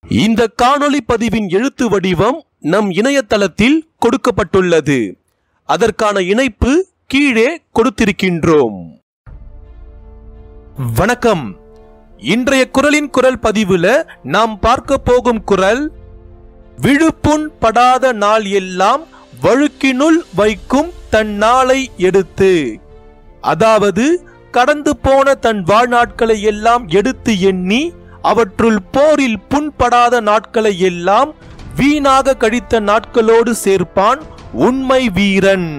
இந்த காணொளி பதிவின் எழுத்து வடிவம் நம் இணையதளத்தில் கொடுக்கப்பட்டுள்ளது அதற்கான இணைப்பு கீழே கொடுத்திருக்கின்றோம் வணக்கம் இன்றைய குரலின் குரல் பதிவுல நாம் பார்க்க போகும் குரல் விழுப்புண் படாத நாள் எல்லாம் வழுக்கினுள் வைக்கும் தன் நாளை எடுத்து அதாவது கடந்து போன தன் வாழ்நாட்களை எல்லாம் எடுத்து எண்ணி அவற்றுள் போரில் புண்படாத நாட்களை எல்லாம் வீணாக கழித்த நாட்களோடு சேர்ப்பான் உண்மை வீரன்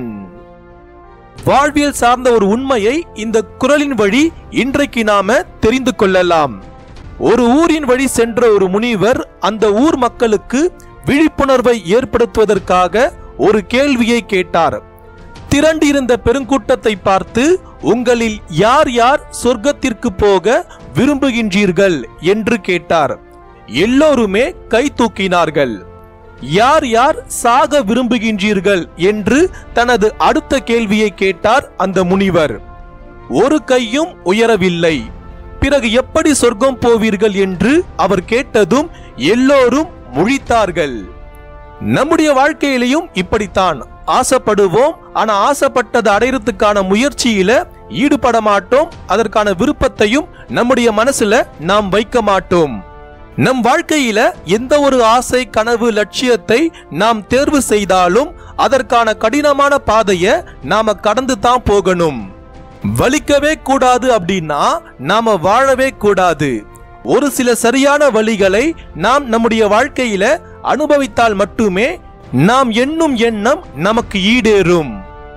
வாழ்வியல் சார்ந்த ஒரு உண்மையை இந்த குரலின் வழி இன்றைக்கு நாம தெரிந்து கொள்ளலாம் ஒரு ஊரின் வழி சென்ற ஒரு முனிவர் அந்த ஊர் மக்களுக்கு விழிப்புணர்வை ஏற்படுத்துவதற்காக ஒரு கேள்வியை கேட்டார் திரண்டிருந்த பெருங்கூட்டத்தை பார்த்து உங்களில் யார் யார் சொர்க்கத்திற்கு போக விரும்புகின்றீர்கள் என்று கேட்டார் எல்லோருமே கை தூக்கினார்கள் யார் யார் சாக விரும்புகின்றீர்கள் என்று தனது அடுத்த கேள்வியை கேட்டார் அந்த முனிவர் ஒரு கையும் உயரவில்லை பிறகு எப்படி சொர்க்கம் போவீர்கள் என்று அவர் கேட்டதும் எல்லோரும் முழித்தார்கள் நம்முடைய வாழ்க்கையிலையும் இப்படித்தான் ஆசைப்படுவோம் ஆனா ஆசைப்பட்டதை அடையறதுக்கான முயற்சியில ஈடுபட மாட்டோம் அதற்கான விருப்பத்தையும் நம்முடைய மனசுல நாம் வைக்க மாட்டோம் நம் வாழ்க்கையில எந்த ஒரு ஆசை கனவு லட்சியத்தை நாம் தேர்வு செய்தாலும் அதற்கான கடினமான பாதைய நாம கடந்து தான் போகணும் வலிக்கவே கூடாது அப்படின்னா நாம வாழவே கூடாது ஒரு சில சரியான வழிகளை நாம் நம்முடைய வாழ்க்கையில அனுபவித்தால் மட்டுமே நாம் எண்ணும் எண்ணம் நமக்கு ஈடேறும்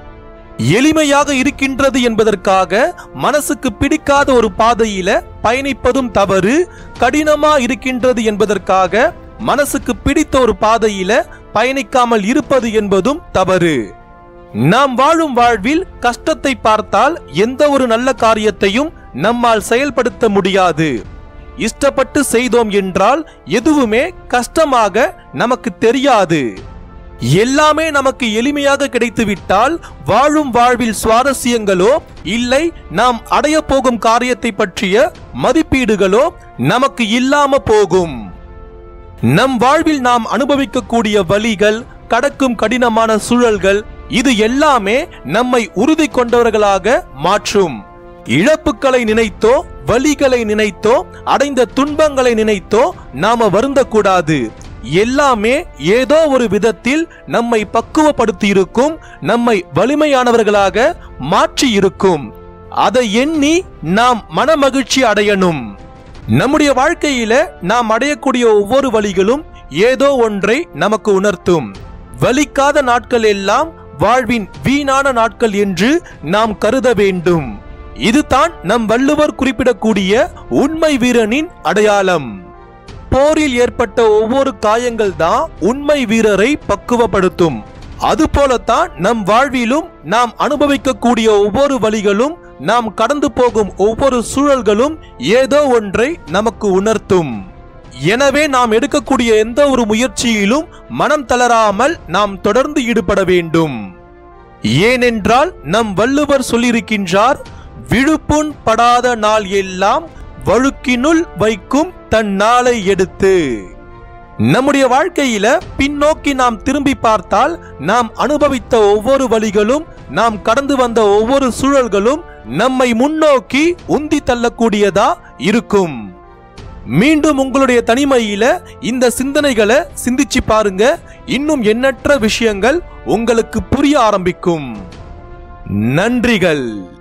எளிமையாக இருக்கின்றது என்பதற்காக மனசுக்கு பிடிக்காத ஒரு பாதையில பயணிப்பதும் தவறு கடினமா இருக்கின்றது என்பதற்காக மனசுக்கு பிடித்த ஒரு பாதையில பயணிக்காமல் இருப்பது என்பதும் தவறு நாம் வாழும் வாழ்வில் கஷ்டத்தை பார்த்தால் எந்த ஒரு நல்ல காரியத்தையும் நம்மால் செயல்படுத்த முடியாது இஷ்டப்பட்டு செய்தோம் என்றால் எதுவுமே கஷ்டமாக நமக்கு தெரியாது எல்லாமே நமக்கு எளிமையாக கிடைத்துவிட்டால் வாழும் வாழ்வில் சுவாரஸ்யங்களோ இல்லை நாம் அடைய போகும் காரியத்தை பற்றிய மதிப்பீடுகளோ நமக்கு இல்லாம போகும் நம் வாழ்வில் நாம் அனுபவிக்கக்கூடிய வழிகள் கடக்கும் கடினமான சூழல்கள் இது எல்லாமே நம்மை உறுதி கொண்டவர்களாக மாற்றும் இழப்புகளை நினைத்தோ வலிகளை நினைத்தோ அடைந்த துன்பங்களை நினைத்தோ நாம வருந்தக்கூடாது எல்லாமே ஏதோ ஒரு விதத்தில் நம்மை பக்குவப்படுத்தி இருக்கும் நம்மை வலிமையானவர்களாக மாற்றி இருக்கும் அதை எண்ணி நாம் மனமகிழ்ச்சி அடையணும் நம்முடைய வாழ்க்கையில நாம் அடையக்கூடிய ஒவ்வொரு வழிகளும் ஏதோ ஒன்றை நமக்கு உணர்த்தும் வலிக்காத நாட்கள் எல்லாம் வாழ்வின் வீணான நாட்கள் என்று நாம் கருத வேண்டும் இதுதான் நம் வள்ளுவர் குறிப்பிடக்கூடிய உண்மை வீரனின் அடையாளம் போரில் ஏற்பட்ட ஒவ்வொரு காயங்கள் தான் உண்மை வீரரை பக்குவப்படுத்தும் அதுபோலத்தான் நம் வாழ்விலும் நாம் அனுபவிக்கக்கூடிய ஒவ்வொரு வழிகளும் நாம் கடந்து போகும் ஒவ்வொரு சூழல்களும் ஏதோ ஒன்றை நமக்கு உணர்த்தும் எனவே நாம் எடுக்கக்கூடிய எந்த ஒரு முயற்சியிலும் மனம் தளராமல் நாம் தொடர்ந்து ஈடுபட வேண்டும் ஏனென்றால் நம் வள்ளுவர் சொல்லியிருக்கின்றார் விழுப்புண் படாத நாள் எல்லாம் வழுக்கினுள் வைக்கும் தன் நாளை எடுத்து நம்முடைய வாழ்க்கையில பின்னோக்கி நாம் திரும்பி பார்த்தால் நாம் அனுபவித்த ஒவ்வொரு வழிகளும் நாம் கடந்து வந்த ஒவ்வொரு சூழல்களும் நம்மை முன்னோக்கி உந்தி தள்ளக்கூடியதா இருக்கும் மீண்டும் உங்களுடைய தனிமையில இந்த சிந்தனைகளை சிந்திச்சு பாருங்க இன்னும் எண்ணற்ற விஷயங்கள் உங்களுக்கு புரிய ஆரம்பிக்கும் நன்றிகள்